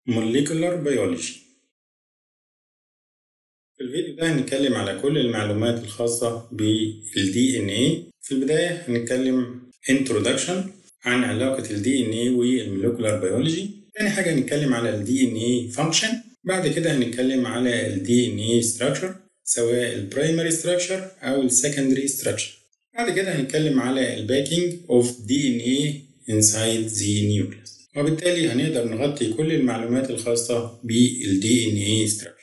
Molecular Biology في الفيديو ده هنتكلم على كل المعلومات الخاصة بال DNA في البداية هنتكلم Introduction عن علاقة ال DNA والموليكولار بيولوجي تاني حاجة هنتكلم على ال DNA Function بعد كده هنتكلم على ال DNA Structure سواء ال Primary Structure أو ال Secondary Structure بعد كده هنتكلم على ال Packing of DNA inside the nucleus وبالتالي هنقدر نغطي كل المعلومات الخاصة بال DNA Structure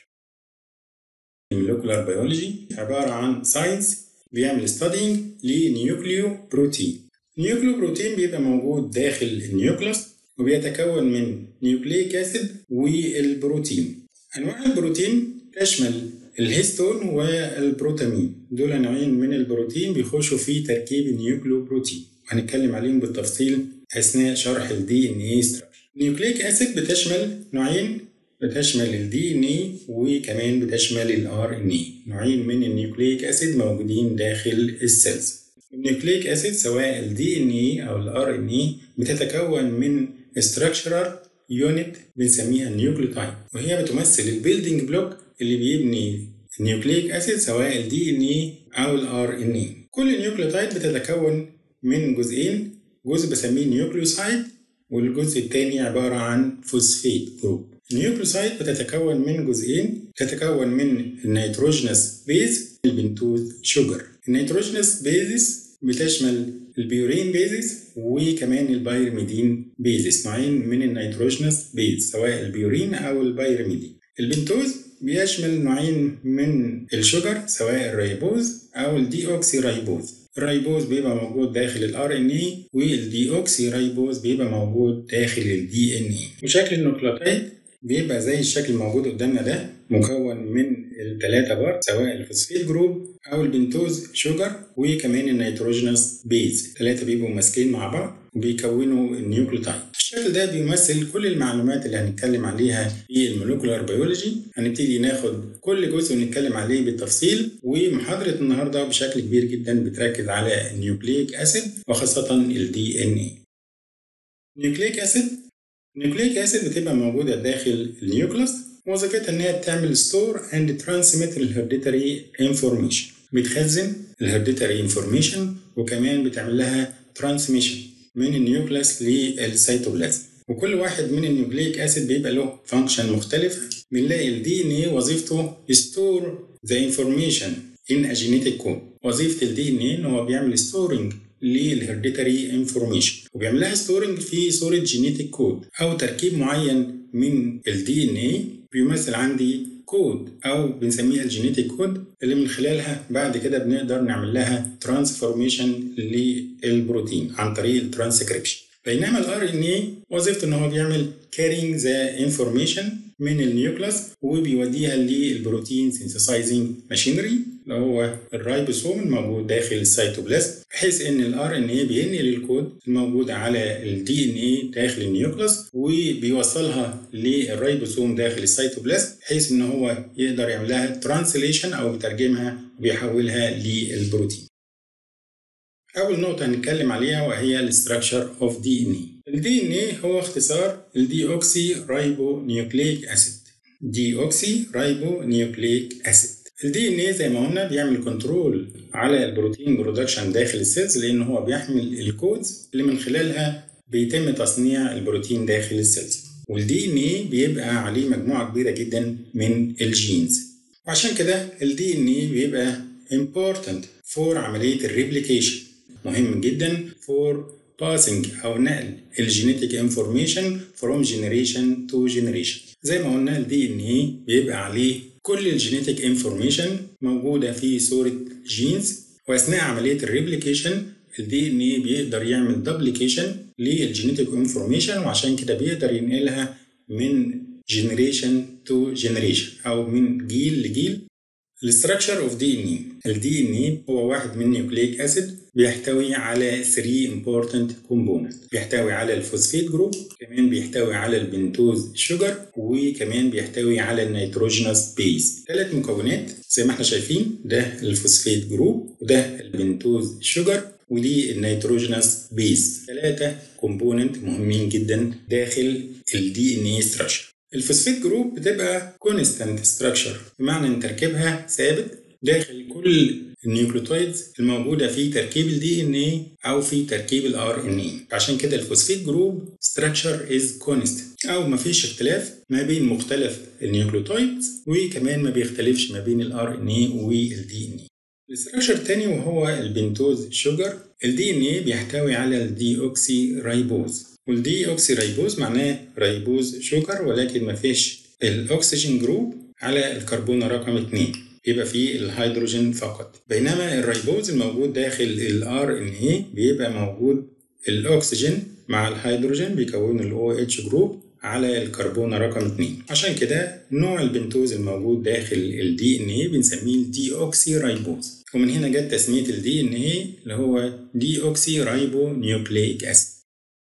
الموليكولار بيولوجي عبارة عن ساينس بيعمل ستادينج لنيوكليو بروتين نيوكليو بروتين بيبقى موجود داخل النيوكليوس وبيتكون من نيوكليك اسيد والبروتين انواع البروتين تشمل الهيستون والبروتامين دول نوعين من البروتين بيخشوا في تركيب النيوكليو بروتين وهنتكلم عليهم بالتفصيل اثناء شرح الدي ان اي ستراكشر النيوكليك اسيد بتشمل نوعين بتشمل الدي ان اي وكمان بتشمل الار ان اي نوعين من النيوكليك اسيد موجودين داخل السيلز النيوكليك اسيد سواء الدي ان اي او الار ان اي بتتكون من structural يونت بنسميها النيوكليوتايد وهي بتمثل البيلدينج بلوك اللي بيبني النيوكليك اسيد سواء الدي ان اي او الار ان اي كل نيوكليوتايد بتتكون من جزئين جزء بسميه نيوكليوسايد والجزء الثاني عباره عن فوسفيت جروب النيوكليوسايد بتتكون من جزئين تتكون من النيتروجينس بيز البنتوز شوجر النيتروجينس بيزس بتشمل البيورين بيزس وكمان البايرميدين بيزس نوعين من النيتروجينس بيز سواء البيورين او البايرميدين البنتوز بيشمل نوعين من الشجر سواء الريبوز او الدي اوكسي رايبوز الريبوز بيبقى موجود داخل الار ان اي والدي اوكسي رايبوز بيبقى موجود داخل الدي ان اي وشكل النوكليوتايد بيبقى زي الشكل الموجود قدامنا ده مكون من الثلاثة بارت سواء الفوسفيت جروب أو البنتوز شوجر وكمان النيتروجينس بيز الثلاثة بيبقوا ماسكين مع بعض وبيكونوا النيوكليوتايد الشكل ده بيمثل كل المعلومات اللي هنتكلم عليها في الموليكولار بيولوجي هنبتدي ناخد كل جزء ونتكلم عليه بالتفصيل ومحاضرة النهاردة بشكل كبير جدا بتركز على النيوكليك أسيد وخاصة الدي ان اي نيوكليك أسيد النيوكليك اسيد بتبقى موجودة داخل النيوكليوس وظيفتها ان هي بتعمل ستور اند ترانسميت الهيرديتري انفورميشن بتخزن الهيرديتري انفورميشن وكمان بتعمل لها ترانسميشن من النيوكليوس للسيتوبلازم وكل واحد من النيوكليك اسيد بيبقى له فانكشن مختلفة بنلاقي الدي ان اي وظيفته ستور ذا انفورميشن ان ا جينيتيك كود وظيفة الدي ان اي ان هو بيعمل ستورنج للهيرديتري انفورميشن وبيعملها ستورنج في صورة جينيتيك كود أو تركيب معين من الدي ان اي بيمثل عندي كود أو بنسميها الجينيتيك كود اللي من خلالها بعد كده بنقدر نعمل لها ترانسفورميشن للبروتين عن طريق الترانسكريبشن بينما الار ان اي وظيفته ان هو بيعمل كارينج ذا انفورميشن من النيوكلاس وبيوديها للبروتين سينثسايزنج ماشينري اللي هو الرايبوسوم الموجود داخل السيتوبلازم بحيث ان الار ان اي بينقل الكود الموجود على الدي ان اي داخل النيوكلاس وبيوصلها للرايبوسوم داخل السيتوبلازم بحيث ان هو يقدر يعمل لها ترانسليشن او بيترجمها وبيحولها للبروتين. اول نقطه هنتكلم عليها وهي الاستراكشر اوف دي ان اي. الدي ان اي هو اختصار الدي اوكسي رايبو نيوكليك اسيد. دي اوكسي رايبو نيوكليك اسيد. الدي ان اي زي ما قلنا بيعمل كنترول على البروتين برودكشن داخل السيلز لان هو بيحمل الكودز اللي من خلالها بيتم تصنيع البروتين داخل السيلز والدي ان اي بيبقى عليه مجموعه كبيره جدا من الجينز وعشان كده الدي ان اي بيبقى important فور عمليه الريبليكيشن مهم جدا فور passing او نقل الجينيتيك انفورميشن from generation to generation زي ما قلنا الدي ان اي بيبقى عليه كل الجينيتيك انفورميشن موجوده في صوره جينز واثناء عمليه الريبليكيشن الدي ان اي بيقدر يعمل دوبليكيشن للجينيتيك انفورميشن وعشان كده بيقدر ينقلها من جنريشن تو جنريشن او من جيل لجيل الاستراكشر اوف دي ان اي الدي ان اي هو واحد من نيوكليك اسيد بيحتوي على 3 important components بيحتوي على الفوسفيت جروب كمان بيحتوي على البنتوز شوجر وكمان بيحتوي على النيتروجينوس بيز ثلاث مكونات زي ما احنا شايفين ده الفوسفيت جروب وده البنتوز شوجر ودي النيتروجينوس بيز ثلاثة كومبوننت مهمين جدا داخل الدي ان اي ستراكشر الفوسفيت جروب بتبقى كونستانت ستراكشر بمعنى ان تركيبها ثابت داخل كل النيوكليوتايدز الموجودة في تركيب ال DNA أو في تركيب ال RNA عشان كده الفوسفيت جروب structure is constant أو مفيش اختلاف ما بين مختلف النيوكليوتايدز وكمان ما بيختلفش ما بين ال RNA وال DNA الاستراكشر التاني وهو البنتوز شوجر ال DNA بيحتوي على الدي اوكسي رايبوز والدي اوكسي رايبوز معناه رايبوز شوجر ولكن مفيش الاكسجين جروب على الكربون رقم 2 يبقى فيه الهيدروجين فقط بينما الريبوز الموجود داخل ال RNA بيبقى موجود الأكسجين مع الهيدروجين بيكونوا ال OH جروب على الكربون رقم 2 عشان كده نوع البنتوز الموجود داخل ال DNA بنسميه الدي اوكسي رايبوز ومن هنا جت تسمية ال DNA اللي هو دي اوكسي رايبو نيوكليك اسيد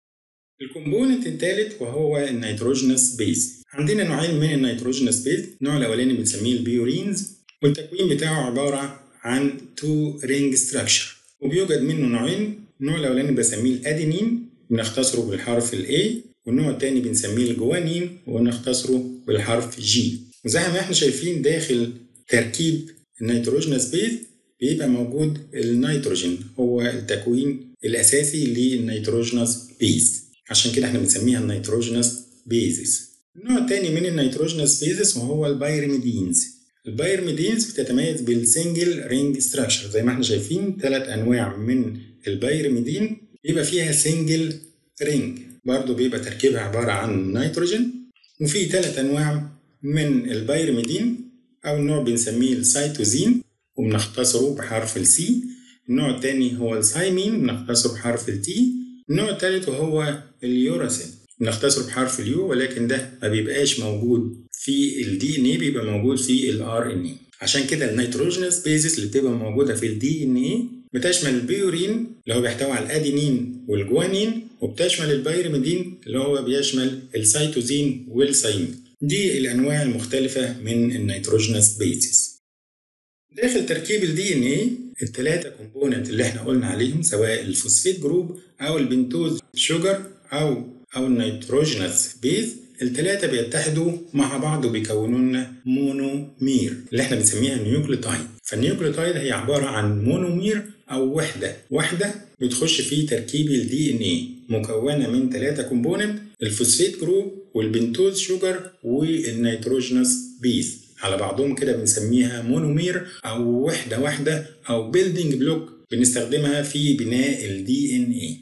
الكومبوننت الثالث وهو النيتروجينوس بيز عندنا نوعين من النيتروجينوس بيز النوع الاولاني بنسميه البيورينز والتكوين بتاعه عبارة عن تو رينج ستراكشر وبيوجد منه نوعين النوع الأولاني بسميه الأدينين بنختصره بالحرف ال A والنوع التاني بنسميه الجوانين ونختصره بالحرف G وزي ما احنا شايفين داخل تركيب النيتروجينوس بيز بيبقى موجود النيتروجين هو التكوين الأساسي للنيتروجينوس بيز عشان كده احنا بنسميها النيتروجينوس بيزس النوع التاني من النيتروجينوس بيزس وهو البايرميدينز البايرميدينز بتتميز بالسنجل رينج ستراكشر زي ما احنا شايفين ثلاث انواع من البايرميدين بيبقى فيها سنجل رينج برضه بيبقى تركيبها عباره عن نيتروجين وفي ثلاث انواع من البايرميدين اول نوع بنسميه السيتوزين وبنختصره بحرف السي النوع الثاني هو السايمين بنختصره بحرف التي النوع الثالث وهو اليوراسين بنختصره بحرف اليو ولكن ده ما بيبقاش موجود في الدي ان اي بيبقى موجود في الار ان اي عشان كده النيتروجينوس بيزس اللي بتبقى موجوده في الدي ان اي بتشمل البيورين اللي هو بيحتوي على الادينين والجوانين وبتشمل البيرميدين اللي هو بيشمل السيتوزين والسايمين دي الانواع المختلفه من النيتروجينوس بيزس داخل تركيب الدي ان اي الثلاثه كومبوننت اللي احنا قلنا عليهم سواء الفوسفيت جروب او البنتوز شوجر او او النيتروجينوس بيز الثلاثه بيتحدوا مع بعض وبيكونوا لنا مونومير اللي احنا بنسميها نيوكليوتايد فالنيوكليوتايد هي عباره عن مونومير او وحده وحده بتخش في تركيب الدي ان اي مكونه من ثلاثه كومبوننت الفوسفيت جروب والبنتوز شوجر والنيتروجينوس بيز على بعضهم كده بنسميها مونومير او وحده واحده او بيلدينج بلوك بنستخدمها في بناء الدي ان اي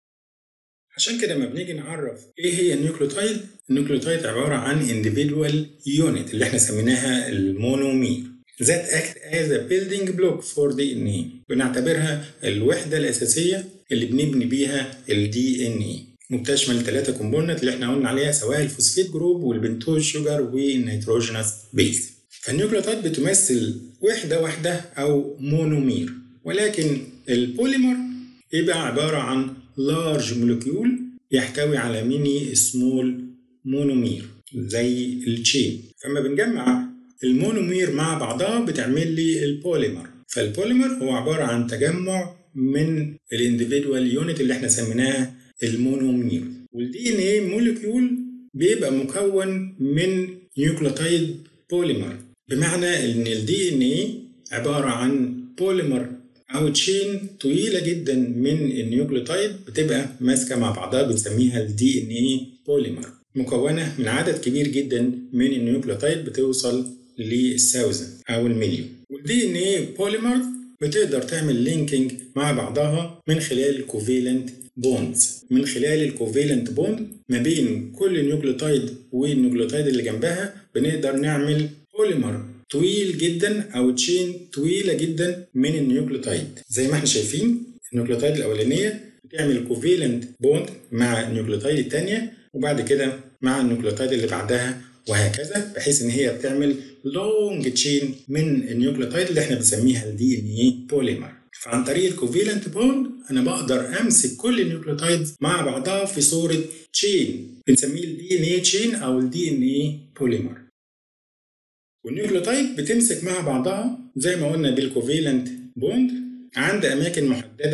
عشان كده لما بنيجي نعرف ايه هي النيوكليوتايد النيوكليوتايد عباره عن individual unit اللي احنا سميناها المونومير that act as a building block for DNA بنعتبرها الوحدة الأساسية اللي بنبني بيها ال DNA وبتشمل ثلاثة كومبوننت اللي احنا قلنا عليها سواء الفوسفيت جروب والبنتوز شوجر والنيتروجينوس بيز فالنيوكليوتايد بتمثل وحدة واحدة أو مونومير ولكن البوليمر يبقى عبارة عن لارج مولكيول يحتوي على ميني سمول مونومير زي التشين فلما بنجمع المونومير مع بعضها بتعمل لي البوليمر فالبوليمر هو عبارة عن تجمع من الانديفيدوال يونت اللي احنا سميناها المونومير والدي ان ايه مولكيول بيبقى مكون من نيوكليوتايد بوليمر بمعنى ان الدي ان ايه عبارة عن بوليمر او تشين طويله جدا من النيوكليوتايد بتبقى ماسكه مع بعضها بنسميها الدي ان اي بوليمر مكونه من عدد كبير جدا من النيوكليوتايد بتوصل للثاوزن او المليون والدي ان اي بوليمر بتقدر تعمل لينكينج مع بعضها من خلال الكوفيلنت بوندز من خلال الكوفيلنت بوند ما بين كل نيوكليوتايد والنيوكليوتايد اللي جنبها بنقدر نعمل بوليمر طويل جدا او تشين طويله جدا من النيوكليوتايد زي ما احنا شايفين النيوكليوتايد الاولانيه بتعمل كوفيلنت بوند مع النيوكليوتايد الثانيه وبعد كده مع النيوكليوتايد اللي بعدها وهكذا بحيث ان هي بتعمل لونج تشين من النيوكليوتايد اللي احنا بنسميها الدي ان اي بوليمر فعن طريق الكوفيلنت بوند انا بقدر امسك كل النيوكليوتايد مع بعضها في صوره تشين بنسميه الدي ان اي تشين او الدي ان اي بوليمر والنيوكليوتايد بتمسك مع بعضها زي ما قلنا بالكوفيلنت بوند عند اماكن محدده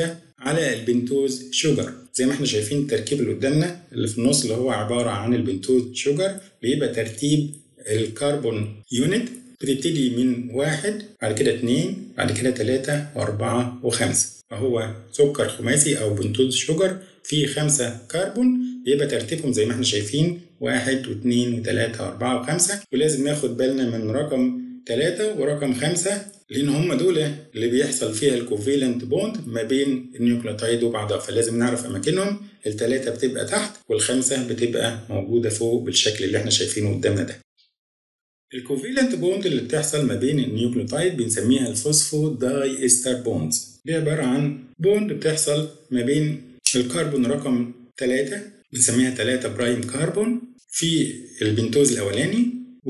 على البنتوز شوجر زي ما احنا شايفين التركيب اللي قدامنا اللي في النص اللي هو عبارة عن البنتوز شوجر بيبقى ترتيب الكربون يونت بتبتدي من واحد بعد كده اتنين بعد كده تلاتة وأربعة وخمسة فهو سكر خماسي أو بنتوز شوجر فيه خمسة كربون يبقى ترتيبهم زي ما احنا شايفين واحد واثنين وثلاثة وأربعة وخمسة ولازم ناخد بالنا من رقم ثلاثة ورقم خمسة لأن هم دول اللي بيحصل فيها الكوفيلنت بوند ما بين النيوكليوتايد وبعضها فلازم نعرف أماكنهم الثلاثة بتبقى تحت والخمسة بتبقى موجودة فوق بالشكل اللي احنا شايفينه قدامنا ده. الكوفيلنت بوند اللي بتحصل ما بين النيوكليوتايد بنسميها الفوسفو داي استر بوندز دي عبارة عن بوند بتحصل ما بين الكربون رقم 3 بنسميها 3 برايم كربون في البنتوز الأولاني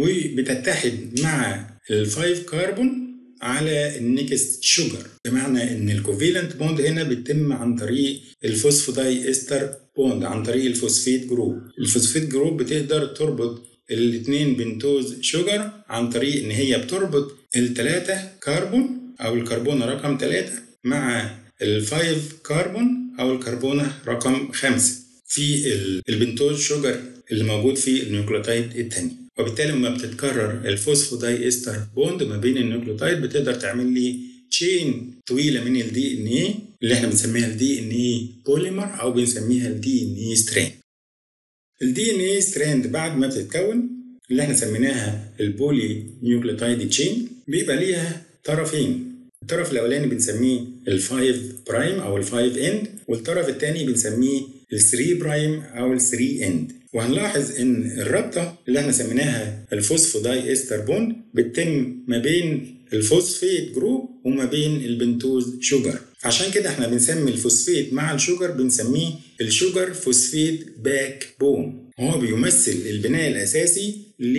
وبتتحد مع الفايف كربون على النكست شوجر بمعنى ان الكوفيلنت بوند هنا بيتم عن طريق الفوسفوداي استر بوند عن طريق الفوسفيت جروب الفوسفيت جروب بتقدر تربط الاثنين بنتوز شوجر عن طريق ان هي بتربط الثلاثة كربون او الكربونة رقم ثلاثة مع الفايف كربون او الكربونة رقم خمسة في البنتوز شوجر اللي موجود في النيوكليوتايد الثاني وبالتالي لما بتتكرر الفوسفوداي استر بوند ما بين النيوكليوتايد بتقدر تعمل لي تشين طويله من الدي ان اي اللي احنا بنسميها الدي ان اي بوليمر او بنسميها الدي ان اي ستراند الدي ان اي ستراند بعد ما بتتكون اللي احنا سميناها البولي نيوكليوتايد تشين بيبقى ليها طرفين الطرف الاولاني بنسميه الفايف برايم او الفايف اند والطرف الثاني بنسميه ال3 برايم او ال3 اند وهنلاحظ ان الرابطه اللي احنا سميناها الفوسفوداي استر بوند بتتم ما بين الفوسفيت جروب وما بين البنتوز شوجر عشان كده احنا بنسمي الفوسفيت مع الشوجر بنسميه الشوجر فوسفيت باك بون هو بيمثل البناء الاساسي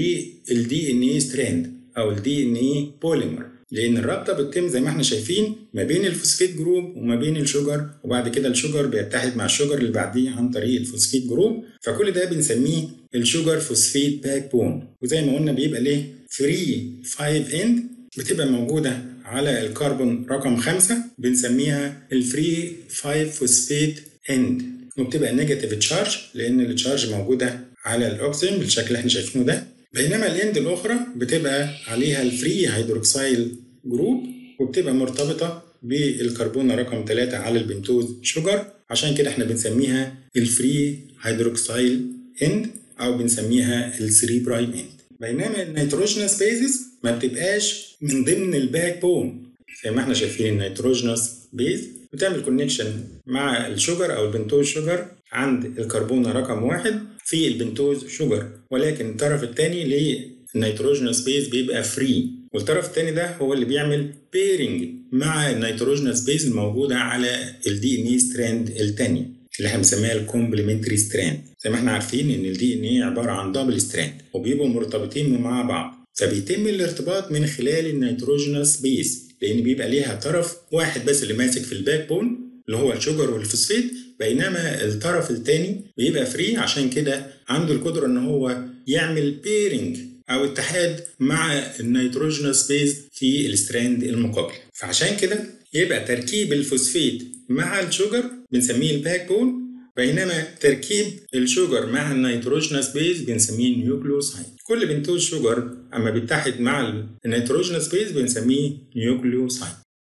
للدي ان اي ستراند او الدي ان اي بوليمر لان الرابطه بتتم زي ما احنا شايفين ما بين الفوسفيت جروب وما بين الشوجر وبعد كده الشوجر بيتحد مع الشوجر اللي بعديه عن طريق الفوسفيت جروب فكل ده بنسميه الشوجر فوسفيت باك بون وزي ما قلنا بيبقى ليه فري 5 اند بتبقى موجوده على الكربون رقم 5 بنسميها الفري 5 فوسفيت اند وبتبقى نيجاتيف تشارج لان التشارج موجوده على الاكسجين بالشكل اللي احنا شايفينه ده بينما الاند الاخرى بتبقى عليها الفري هيدروكسيل جروب وبتبقى مرتبطه بالكربون رقم 3 على البنتوز شوجر عشان كده احنا بنسميها الفري هيدروكسيل اند او بنسميها ال3 برايم اند بينما النيتروجينوس بيزز ما بتبقاش من ضمن الباك بون زي ما احنا شايفين النيتروجينوس بيز بتعمل كونكشن مع الشوجر او البنتوز شوجر عند الكربونه رقم واحد في البنتوز شوجر ولكن الطرف الثاني للنيتروجينوس بيز بيبقى فري والطرف الثاني ده هو اللي بيعمل بيرنج مع النيتروجينوس بيز الموجوده على الدي ان اي ستراند الثانيه اللي احنا بنسميها الكومبلمنتري ستراند زي ما احنا عارفين ان الدي ان اي عباره عن دبل ستراند وبيبقوا مرتبطين مع بعض فبيتم الارتباط من خلال النيتروجينوس بيز لان بيبقى ليها طرف واحد بس اللي ماسك في الباك بون اللي هو الشوجر والفوسفيت بينما الطرف الثاني بيبقى فري عشان كده عنده القدره ان هو يعمل بيرنج او اتحاد مع النيتروجينوس بيز في الستراند المقابل فعشان كده يبقى تركيب الفوسفيت مع الشوجر بنسميه الباك بون بينما تركيب الشوجر مع النيتروجينوس بيز بنسميه نيوكليوسايد كل بنتوز شوجر اما بيتحد مع النيتروجينوس بيز بنسميه نيوكليوسايد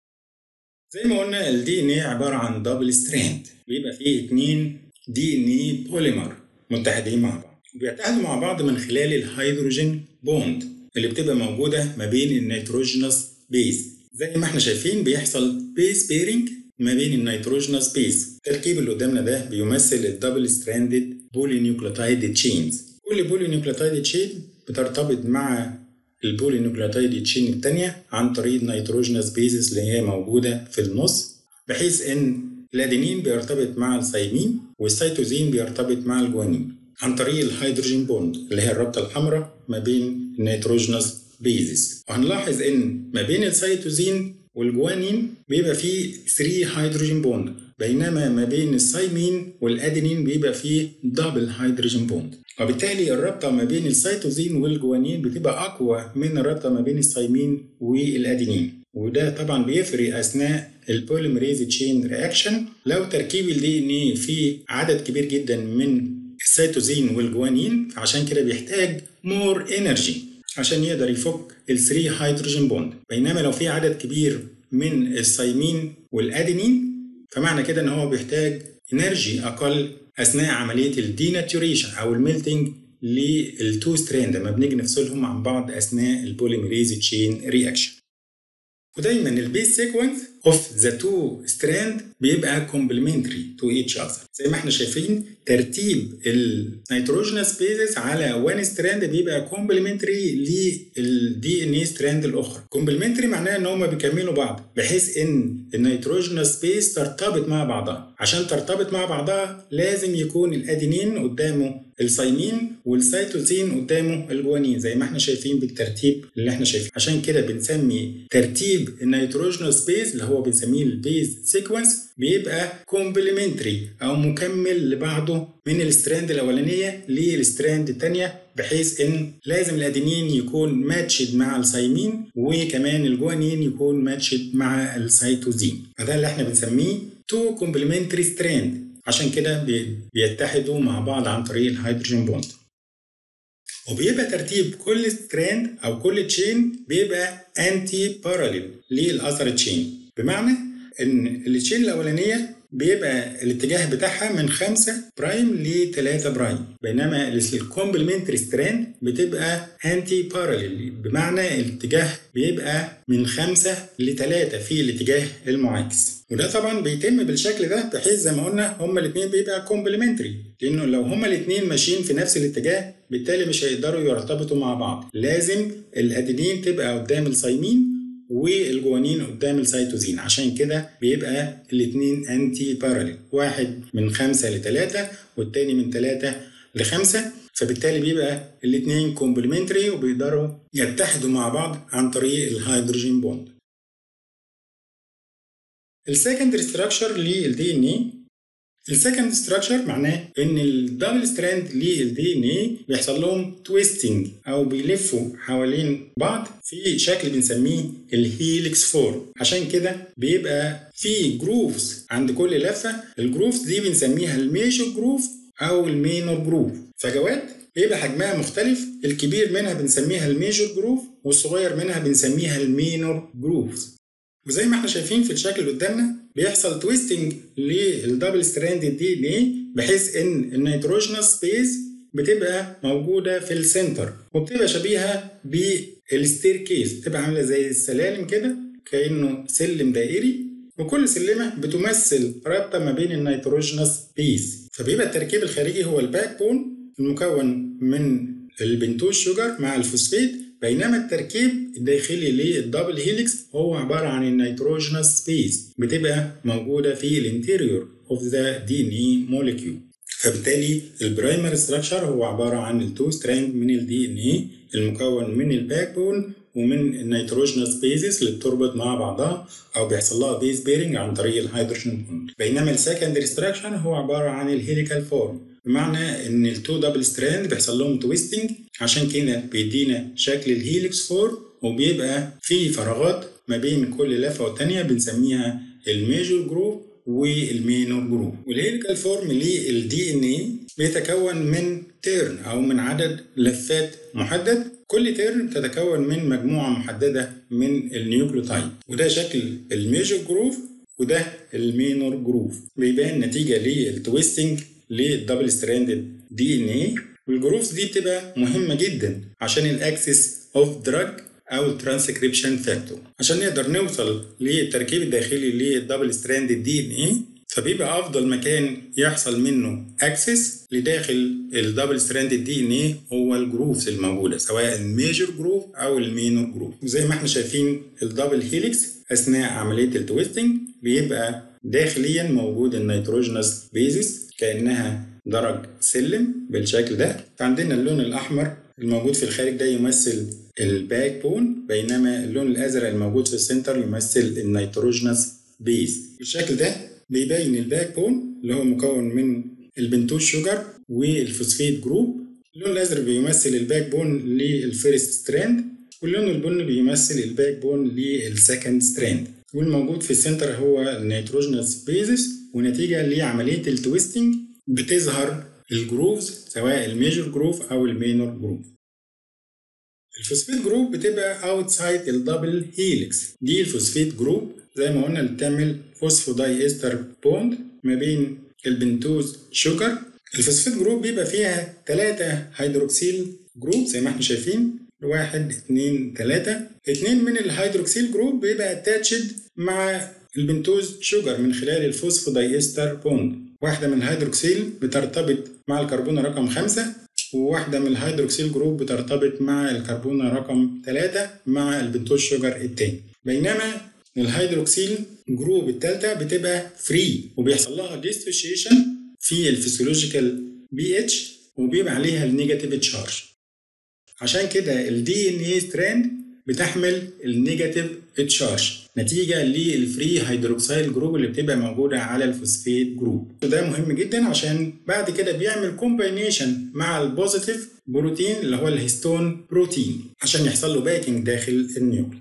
زي ما قلنا الدي ان اي عباره عن دبل ستراند بيبقى فيه اتنين دي ان اي بوليمر متحدين مع بعض بيتحدوا مع بعض من خلال الهيدروجين بوند اللي بتبقى موجوده ما بين النيتروجينوس بيز زي ما احنا شايفين بيحصل بيز بيرنج ما بين النيتروجينوس بيز التركيب اللي قدامنا ده بيمثل الدبل ستراندد بولي نيوكليوتايد تشينز كل بولي نيوكليوتايد تشين بترتبط مع البولي نيوكليوتايد تشين الثانيه عن طريق النيتروجينوس بيزز اللي هي موجوده في النص بحيث ان الادينين بيرتبط مع الثايمين والسيتوزين بيرتبط مع الجوانين عن طريق الهيدروجين بوند اللي هي الرابطه الحمراء ما بين النيتروجينوس بيزز وهنلاحظ ان ما بين السيتوزين والجوانين بيبقى فيه 3 هيدروجين بوند بينما ما بين الثايمين والادينين بيبقى فيه دبل هيدروجين بوند وبالتالي الرابطه ما بين السيتوزين والجوانين بتبقى اقوى من الرابطه ما بين الثايمين والادينين وده طبعا بيفرق اثناء البوليمريز تشين رياكشن لو تركيب الدي ان ايه فيه عدد كبير جدا من السيتوزين والجوانين فعشان كده بيحتاج مور انرجي عشان يقدر يفك ال 3 هيدروجين بوند بينما لو في عدد كبير من الثايمين والادينين فمعنى كده ان هو بيحتاج انرجي اقل اثناء عمليه الديناتوريشن او الميلتنج للتو ستراند لما بنيجي نفصلهم عن بعض اثناء البوليمريز تشين رياكشن ودايما البيس سيكونس اوف ذا تو ستراند بيبقى كومبلمنتري تو ايتش اذر زي ما احنا شايفين ترتيب النيتروجينوس بيزز على وان ستراند بيبقى كومبلمنتري للدي ان اي ستراند الاخرى كومبلمنتري معناه ان هما بيكملوا بعض بحيث ان النيتروجينوس بيز ترتبط مع بعضها عشان ترتبط مع بعضها لازم يكون الادينين قدامه السايمين والسيتوسين قدامه الجوانين زي ما احنا شايفين بالترتيب اللي احنا شايفينه عشان كده بنسمي ترتيب النيتروجينوس بيز اللي هو بنسميه البيز سيكونس بيبقى كومبلمنتري او مكمل لبعضه من الستراند الاولانيه للستراند الثانيه بحيث ان لازم الادينين يكون ماتشد مع السايمين وكمان الجوانين يكون ماتشد مع السيتوزين فده اللي احنا بنسميه تو كومبلمنتري ستراند عشان كده بيتحدوا مع بعض عن طريق الهيدروجين بوند وبيبقى ترتيب كل ستراند او كل تشين بيبقى انتي باراليل للاثر تشين بمعنى ان التشين الاولانيه بيبقى الاتجاه بتاعها من 5 برايم ل 3 برايم بينما الكومبلمنتري ستراند بتبقى انتي باراليل بمعنى الاتجاه بيبقى من 5 ل 3 في الاتجاه المعاكس وده طبعا بيتم بالشكل ده بحيث زي ما قلنا هما الاثنين بيبقى كومبلمنتري لانه لو هما الاثنين ماشيين في نفس الاتجاه بالتالي مش هيقدروا يرتبطوا مع بعض لازم الادينين تبقى قدام السايمين والجوانين قدام السيتوزين عشان كده بيبقى الاثنين انتي باراليل واحد من خمسة لثلاثة والتاني من ثلاثة لخمسة فبالتالي بيبقى الاثنين كومبلمنتري وبيقدروا يتحدوا مع بعض عن طريق الهيدروجين بوند السكندري ستراكشر للدي ان اي السكند ستراكشر معناه ان الدبل ستراند للدي ان اي بيحصل لهم تويستنج او بيلفوا حوالين بعض في شكل بنسميه الهيليكس فورم عشان كده بيبقى في جروفز عند كل لفه الجروفز دي بنسميها الميجور جروف او المينور جروف فجوات بيبقى حجمها مختلف الكبير منها بنسميها الميجور جروف والصغير منها بنسميها المينور جروفز وزي ما احنا شايفين في الشكل اللي قدامنا بيحصل تويستنج للدبل ستراند دي ان ايه بحيث ان النيتروجينوس سبيس بتبقى موجوده في السنتر وبتبقى شبيهه بالستير كيس بتبقى عامله زي السلالم كده كانه سلم دائري وكل سلمه بتمثل رابطه ما بين النيتروجينوس بيس فبيبقى التركيب الخارجي هو الباك بون المكون من البنتوز شوجر مع الفوسفيت بينما التركيب الداخلي للدبل هيليكس هو عبارة عن النيتروجينوس سبيس بتبقى موجودة في الانتيريور اوف ذا دي ان اي موليكيول فبالتالي البرايمري ستراكشر هو عبارة عن التو ستراند من الدي ان اي المكون من الباك بون ومن النيتروجينوس بيزز اللي بتربط مع بعضها او بيحصل لها بيز بيرنج عن طريق الهيدروجين بوند بينما السكندري ستراكشر هو عبارة عن الهيليكال فورم بمعنى ان التو دبل ستراند بيحصل لهم تويستنج عشان كده بيدينا شكل الهيليكس فور وبيبقى في فراغات ما بين كل لفه والتانيه بنسميها الميجور جروف والمينور جروف والهيليكال فورم للدي ان اي بيتكون من تيرن او من عدد لفات محدد كل تيرن تتكون من مجموعه محدده من النيوكليوتايد وده شكل الميجور جروف وده المينور جروف بيبان نتيجه للتويستنج للدبل ستراندد دي ان اي والجروفز دي بتبقى مهمه جدا عشان الاكسس اوف دراج او الترانسكريبشن فاكتور عشان نقدر نوصل للتركيب الداخلي للدبل ستراندد دي ان اي فبيبقى افضل مكان يحصل منه اكسس لداخل الدبل ستراندد دي ان اي هو الجروفز الموجوده سواء الميجر جروف او المينور جروف وزي ما احنا شايفين الدبل هيليكس اثناء عمليه التويستنج بيبقى داخليا موجود النيتروجينوس بيزس كانها درج سلم بالشكل ده فعندنا اللون الاحمر الموجود في الخارج ده يمثل الباك بون بينما اللون الازرق الموجود في السنتر يمثل النيتروجينوس بيز بالشكل ده بيبين الباك بون اللي هو مكون من البنتوز شوجر والفوسفيت جروب اللون الازرق بيمثل الباك بون للفيرست ستراند واللون البني بيمثل الباك بون للسكند ستراند والموجود في السنتر هو النيتروجينوس بيزس ونتيجة لعملية التويستنج بتظهر الجروفز سواء الميجور جروف أو المينور جروف الفوسفيت جروب بتبقى اوتسايد الدبل هيليكس دي الفوسفيت جروب زي ما قلنا اللي بتعمل فوسفوداي استر بوند ما بين البنتوز شوجر الفوسفيت جروب بيبقى فيها ثلاثة هيدروكسيل جروب زي ما احنا شايفين واحد اتنين تلاتة اتنين من الهيدروكسيل جروب بيبقى اتاتشد مع البنتوز شوجر من خلال الفوسفوداي استر بوند واحدة من الهيدروكسيل بترتبط مع الكربون رقم خمسة وواحدة من الهيدروكسيل جروب بترتبط مع الكربون رقم 3 مع البنتوز شوجر التاني بينما الهيدروكسيل جروب التالتة بتبقى فري وبيحصل لها ديستوشيشن في الفسيولوجيكال بي اتش وبيبقى عليها النيجاتيف تشارج عشان كده الدي ان اي ستراند بتحمل النيجاتيف تشارج نتيجة للفري هيدروكسيل جروب اللي بتبقى موجودة على الفوسفيت جروب وده مهم جدا عشان بعد كده بيعمل كومباينيشن مع البوزيتيف بروتين اللي هو الهيستون بروتين عشان يحصل له باكينج داخل النيوكليس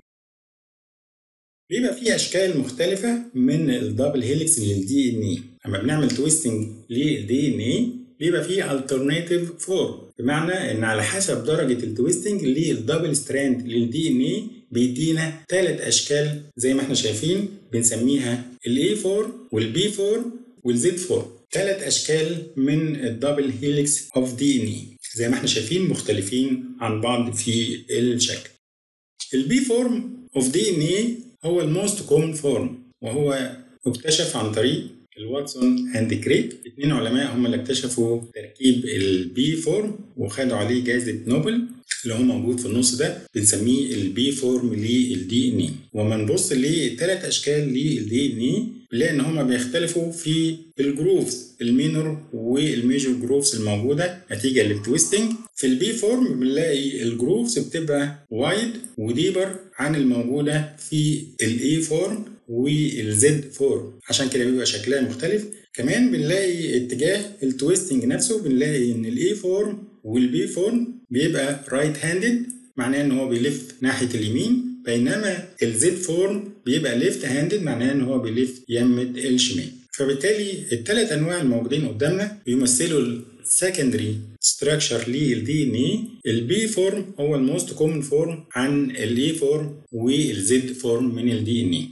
بيبقى في اشكال مختلفة من الدبل هيليكس للدي ان اي لما بنعمل تويستنج للدي ان اي بيبقى فيه الترناتيف فورم بمعنى ان على حسب درجة التويستنج للدبل ستراند للدي ان اي بيدينا ثلاث اشكال زي ما احنا شايفين بنسميها الاي 4 والبي 4 والزد 4 ثلاث اشكال من الدبل هيليكس اوف دي ان اي زي ما احنا شايفين مختلفين عن بعض في الشكل البي فورم اوف دي ان اي هو الموست كومن فورم وهو اكتشف عن طريق الواتسون اند كريك اثنين علماء هم اللي اكتشفوا تركيب البي فورم وخدوا عليه جائزه نوبل اللي هو موجود في النص ده بنسميه البي فورم للدي ان اي وما نبص لثلاث اشكال للدي ان اي بنلاقي ان هما بيختلفوا في الجروفز المينور والميجور جروفز الموجوده نتيجه للتويستنج في البي فورم بنلاقي الجروفز بتبقى وايد وديبر عن الموجوده في الاي فورم والزد فورم عشان كده بيبقى شكلها مختلف كمان بنلاقي اتجاه التويستنج نفسه بنلاقي ان الاي فورم والبي فورم بيبقى رايت هاندد معناه ان هو بيلف ناحيه اليمين بينما الزد فورم بيبقى ليفت هاندد معناه ان هو بيلف يمة الشمال فبالتالي الثلاث انواع الموجودين قدامنا بيمثلوا السكندري ستراكشر للدي ان اي البي فورم هو الموست كومن فورم عن الاي فورم والزد فورم من الدي ان اي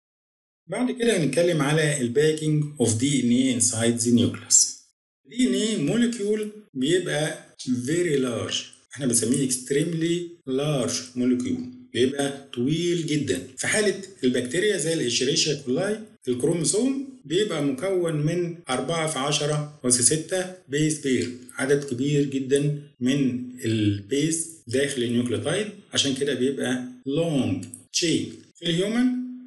بعد كده هنتكلم على الباكينج اوف دي ان اي انسايد ذا نيوكليوس دي ان اي مولكيول بيبقى very large احنا بنسميه extremely large molecule بيبقى طويل جدا في حالة البكتيريا زي الإشريشيا كولاي الكروموسوم بيبقى مكون من 4 في 10 أس 6 بيس بير عدد كبير جدا من البيس داخل النيوكليوتايد عشان كده بيبقى لونج تشين في الهيومن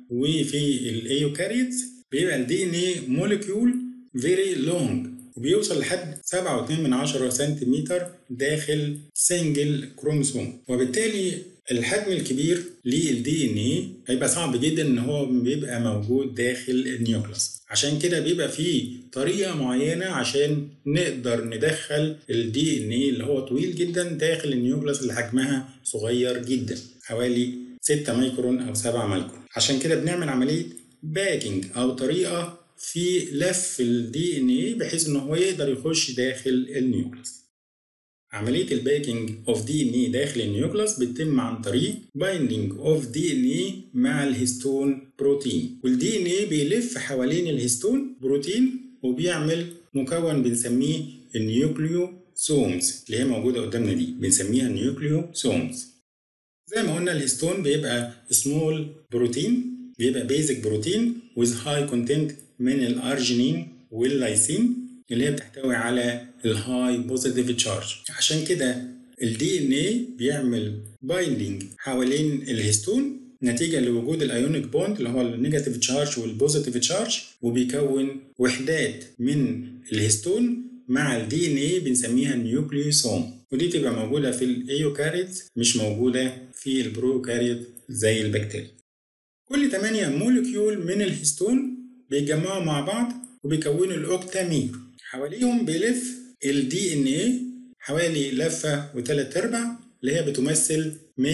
وفي الايوكاريوتس بيبقى الدي ان اي مولكيول فيري لونج وبيوصل لحد 7.2 من 10 سنتيمتر داخل سنجل كروموسوم وبالتالي الحجم الكبير للدي ان اي هيبقى صعب جدا ان هو بيبقى موجود داخل النيوكليوس عشان كده بيبقى فيه طريقه معينه عشان نقدر ندخل الدي ان اي اللي هو طويل جدا داخل النيوكليوس اللي حجمها صغير جدا حوالي 6 مايكرون او 7 مايكرون عشان كده بنعمل عمليه باكينج او طريقه في لف الدي ان اي بحيث ان هو يقدر يخش داخل النيوكليوس عملية الباكينج اوف دي ان اي داخل النيوكليوس بتتم عن طريق بايندينج اوف دي ان اي مع الهيستون بروتين والدي ان اي بيلف حوالين الهيستون بروتين وبيعمل مكون بنسميه النيوكليو سومز اللي هي موجودة قدامنا دي بنسميها النيوكليو سومز زي ما قلنا الهيستون بيبقى سمول بروتين بيبقى بيزك بروتين with high content من الارجينين واللايسين اللي هي بتحتوي على الهاي بوزيتيف تشارج عشان كده الدي ان اي بيعمل بايندينج حوالين الهيستون نتيجة لوجود الايونيك بوند اللي هو النيجاتيف تشارج والبوزيتيف تشارج وبيكون وحدات من الهيستون مع الدي ان اي بنسميها نيوكليوسوم ودي تبقى موجودة في الايوكاريوت مش موجودة في البروكاريوت زي البكتيريا كل 8 مولكيول من الهيستون بيتجمعوا مع بعض وبيكونوا الاوكتامير حواليهم بيلف الدي ان ايه حوالي لفة وثلاث ارباع اللي هي بتمثل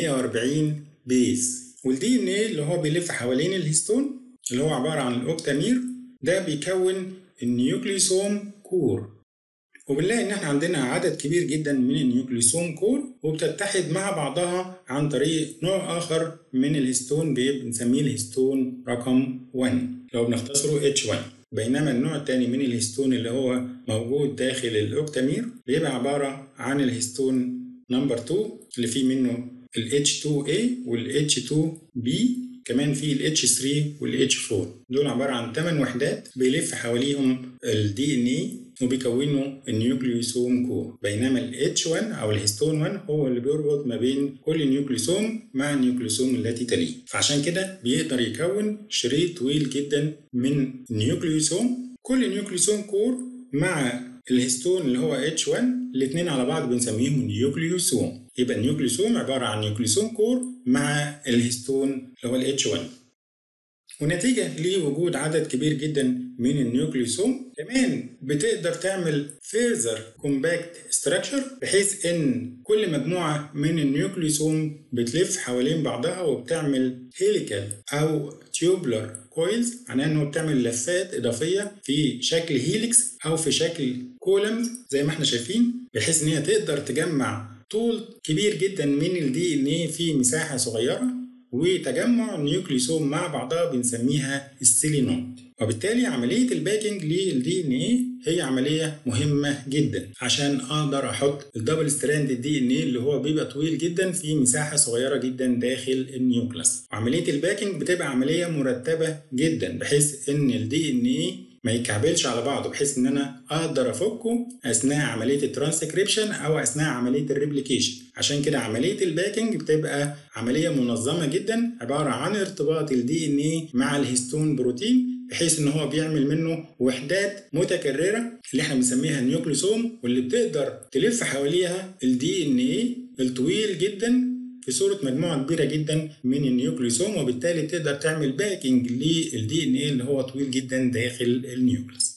140 بيز والدي ان ايه اللي هو بيلف حوالين الهيستون اللي هو عبارة عن الأوكتامير ده بيكون النيوكليسوم كور وبنلاقي ان احنا عندنا عدد كبير جدا من النيوكليسوم كور وبتتحد مع بعضها عن طريق نوع اخر من الهيستون بنسميه الهيستون رقم 1 لو بنختصره H1 بينما النوع الثاني من الهيستون اللي هو موجود داخل الاوكتامير بيبقى عبارة عن الهيستون نمبر 2 اللي فيه منه ال H2A وال H2B كمان في ال H3 وال H4 دول عبارة عن 8 وحدات بيلف حواليهم ال DNA وبيكونوا النيوكليوسوم كور بينما ال H1 أو الهيستون 1 هو اللي بيربط ما بين كل نيوكليوسوم مع النيوكليوسوم التي تليه فعشان كده بيقدر يكون شريط طويل جدا من النيوكليوسوم كل نيوكليوسوم كور مع الهيستون اللي هو H1 الاثنين على بعض بنسميهم نيوكليوسوم يبقى النيوكليوسوم عبارة عن نيوكليوسوم كور مع الهيستون اللي هو ال H1 ونتيجة لوجود عدد كبير جدا من النيوكليوسوم كمان بتقدر تعمل فيرزر كومباكت ستراكشر بحيث ان كل مجموعة من النيوكليوسوم بتلف حوالين بعضها وبتعمل هيليكال او تيوبلر كويلز معناها انه بتعمل لفات اضافيه في شكل هيليكس او في شكل كولمز زي ما احنا شايفين بحيث ان هي تقدر تجمع طول كبير جدا من الدي ان ايه في مساحه صغيره وتجمع النيوكليوسوم مع بعضها بنسميها السيلينوت وبالتالي عملية الباكينج للدي ان ايه هي عملية مهمة جدا عشان اقدر احط الدبل ستراند الدي ان ايه اللي هو بيبقى طويل جدا في مساحة صغيرة جدا داخل النيوكلاس وعملية الباكينج بتبقى عملية مرتبة جدا بحيث ان الدي ان ايه ما يتكعبلش على بعضه بحيث ان انا اقدر افكه اثناء عمليه الترانسكريبشن او اثناء عمليه الريبليكيشن عشان كده عمليه الباكينج بتبقى عمليه منظمه جدا عباره عن ارتباط الدي ان اي مع الهيستون بروتين بحيث ان هو بيعمل منه وحدات متكرره اللي احنا بنسميها النيوكليسوم واللي بتقدر تلف حواليها الدي ان اي الطويل جدا في صورة مجموعة كبيرة جدا من النيوكليوسوم وبالتالي تقدر تعمل باكينج للدي ان ايه اللي هو طويل جدا داخل النيوكليس